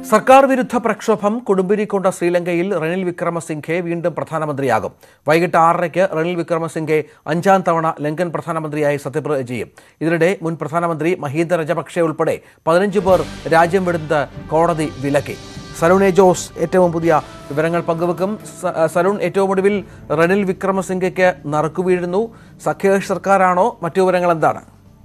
സർക്കാർ വിരുദ്ധ പ്രക്ഷോഭം കൊടുമ്പിരിക്കൊണ്ട ശ്രീലങ്കയിൽ റണിൽ വിക്രമസിംഘെ വീണ്ടും പ്രധാനമന്ത്രിയാകും വൈകിട്ട് ആറരയ്ക്ക് റണിൽ വിക്രമസിംഘെ അഞ്ചാം തവണ ലങ്കൻ പ്രധാനമന്ത്രിയായി സത്യപ്രതിജ്ഞ ചെയ്യും ഇതിനിടെ മുൻ പ്രധാനമന്ത്രി മഹീന്ദ രജപക്ഷെ ഉൾപ്പെടെ പതിനഞ്ച് പേർ രാജ്യം വിടുന്നത് കോടതി വിലക്കി സലൂൺ എ ജോസ് ഏറ്റവും പുതിയ വിവരങ്ങൾ പങ്കുവെക്കും സ- സലൂൺ ഏറ്റവും ഒടുവിൽ റണിൽ വിക്രമസിംഘയ്ക്ക് നറുക്കുവീഴുന്നു സഖ്യേഷ് സർക്കാരാണോ മറ്റു വിവരങ്ങൾ എന്താണ്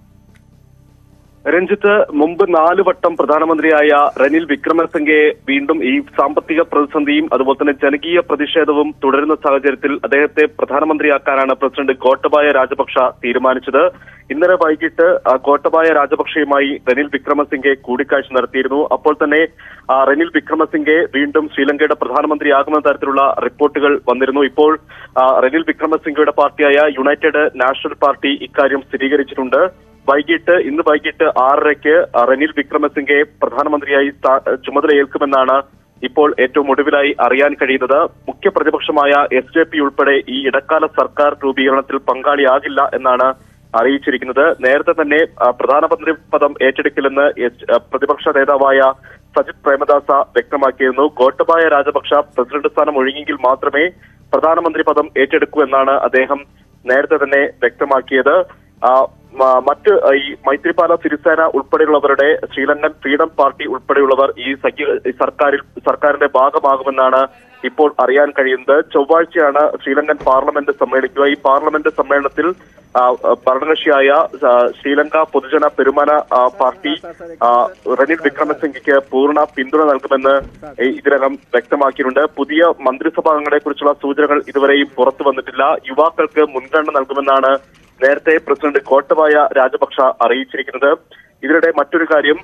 രഞ്ജിത്ത് മുമ്പ് നാല് വട്ടം പ്രധാനമന്ത്രിയായ റനിൽ വിക്രമസിംഗയെ വീണ്ടും ഈ സാമ്പത്തിക പ്രതിസന്ധിയും അതുപോലെ തന്നെ ജനകീയ പ്രതിഷേധവും തുടരുന്ന സാഹചര്യത്തിൽ അദ്ദേഹത്തെ പ്രധാനമന്ത്രിയാക്കാനാണ് പ്രസിഡന്റ് ഗോട്ടബായ രാജപക്ഷ തീരുമാനിച്ചത് ഇന്നലെ വൈകിട്ട് ആ, ഗോട്ടബായ രാജപക്ഷയുമായി റനിൽ വിക്രമസിംഗെ കൂടിക്കാഴ്ച നടത്തിയിരുന്നു അപ്പോൾ തന്നെ ആ, റനിൽ വിക്രമസിംഗെ വീണ്ടും ശ്രീലങ്കയുടെ പ്രധാനമന്ത്രിയാകുന്ന തരത്തിലുള്ള റിപ്പോർട്ടുകൾ വന്നിരുന്നു ഇപ്പോൾ ആ, റനിൽ വിക്രമസിംഗയുടെ പാർട്ടിയായ യുണൈറ്റഡ് നാഷണൽ പാർട്ടി ഇക്കാര്യം സ്ഥിരീകരിച്ചിട്ടുണ്ട് വൈകിട്ട് ഇന്ന് വൈകിട്ട് ആറരയ്ക്ക് റനിൽ വിക്രമസിംഗെ പ്രധാനമന്ത്രിയായി സ്ഥാ- ചുമതലയേൽക്കുമെന്നാണ് ഇപ്പോൾ ഏറ്റവും ഒടുവിലായി അറിയാൻ കഴിയുന്നത് മുഖ്യ പ്രതിപക്ഷമായ എസ് ജെ പി ഉൾപ്പെടെ ഈ ഇടക്കാല സർക്കാർ രൂപീകരണത്തിൽ പങ്കാളിയാകില്ല എന്നാണ് അറിയിച്ചിരിക്കുന്നത് നേരത്തെ തന്നെ ആ, പ്രധാനമന്ത്രി പദം ഏറ്റെടുക്കില്ലെന്ന് എസ്- ആ, പ്രതിപക്ഷ നേതാവായ സജിത് പ്രേമദാസ വ്യക്തമാക്കിയിരുന്നു ഗോട്ടബായ രാജപക്ഷ പ്രസിഡന്റ് സ്ഥാനം ഒഴിഞ്ഞെങ്കിൽ മാത്രമേ പ്രധാനമന്ത്രി പദം ഏറ്റെടുക്കൂ എന്നാണ് അദ്ദേഹം നേരത്തെ തന്നെ വ്യക്തമാക്കിയത് ആ, മ- മറ്റ് ഈ മൈത്രിപാല സിരിസേന ഉൾപ്പെടെയുള്ളവരുടെ ശ്രീലങ്കൻ ഫ്രീഡം പാർട്ടി ഉൾപ്പെടെയുള്ളവർ ഈ സഖ്യ ഈ സർക്കാരിൽ സർക്കാരിന്റെ ഭാഗമാകുമെന്നാണ് ഇപ്പോൾ അറിയാൻ കഴിയുന്നത് ചൊവ്വാഴ്ചയാണ് ശ്രീലങ്കൻ പാർലമെന്റ് സമ്മേളിക്കുക ഈ പാർലമെന്റ് സമ്മേളനത്തിൽ ആ, ഭരണകക്ഷിയായ ആ, ശ്രീലങ്ക പൊതുജന പെരുമാന ആ, പാർട്ടി ആ, റനിൽ വിക്രമസിംഗയ്ക്ക് പൂർണ്ണ പിന്തുണ നൽകുമെന്ന് ഈ ഇതിനകം വ്യക്തമാക്കിയിട്ടുണ്ട് പുതിയ മന്ത്രിസഭാംഗങ്ങളെ കുറിച്ചുള്ള സൂചനകൾ ഇതുവരെയും പുറത്തു വന്നിട്ടില്ല യുവാക്കൾക്ക് മുൻഗണന നൽകുമെന്നാണ് നേരത്തെ പ്രസിഡന്റ് ഗോട്ടബായ രാജപക്ഷ അറിയിച്ചിരിക്കുന്നത് ഇതിനിടെ മറ്റൊരു കാര്യം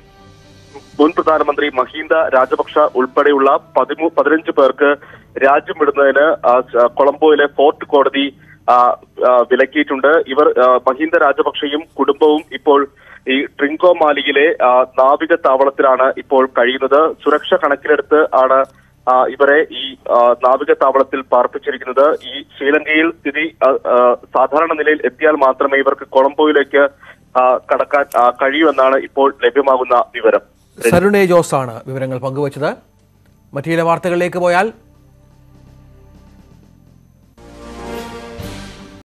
മുൻ പ്രധാനമന്ത്രി മഹീന്ദ രാജപക്ഷ ഉൾപ്പെടെയുള്ള പതിമൂ പതിനഞ്ച് പേർക്ക് രാജ്യം വിടുന്നതിന് ആ, സ- കൊളംബോയിലെ ഫോർട്ട് കോടതി ആ, ആ, വിലക്കിയിട്ടുണ്ട് ഇവർ ആ, മഹീന്ദ രാജപക്ഷയും കുടുംബവും ഇപ്പോൾ ഈ ട്രിങ്കോമാലിയിലെ ആ, നാവിക താവളത്തിലാണ് ഇപ്പോൾ കഴിയുന്നത് സുരക്ഷ കണക്കിലെടുത്ത് ആണ് ആ, ഇവരെ ഈ ആ, നാവിക താവളത്തിൽ പാർപ്പിച്ചിരിക്കുന്നത് ഈ ശ്രീലങ്കയിൽ സ്ഥിതി ആ, ആ, സാധാരണ നിലയിൽ എത്തിയാൽ മാത്രമേ ഇവർക്ക് കൊളംബോയിലേക്ക് ആ, കടക്കാൻ ആ, കഴിയൂ എന്നാണ് ഇപ്പോൾ ലഭ്യമാകുന്ന വിവരം സരുൺ എ ജോസ് ആണ് വിവരങ്ങൾ പങ്കുവച്ചത് മറ്റു ചില വാർത്തകളിലേക്ക് പോയാൽ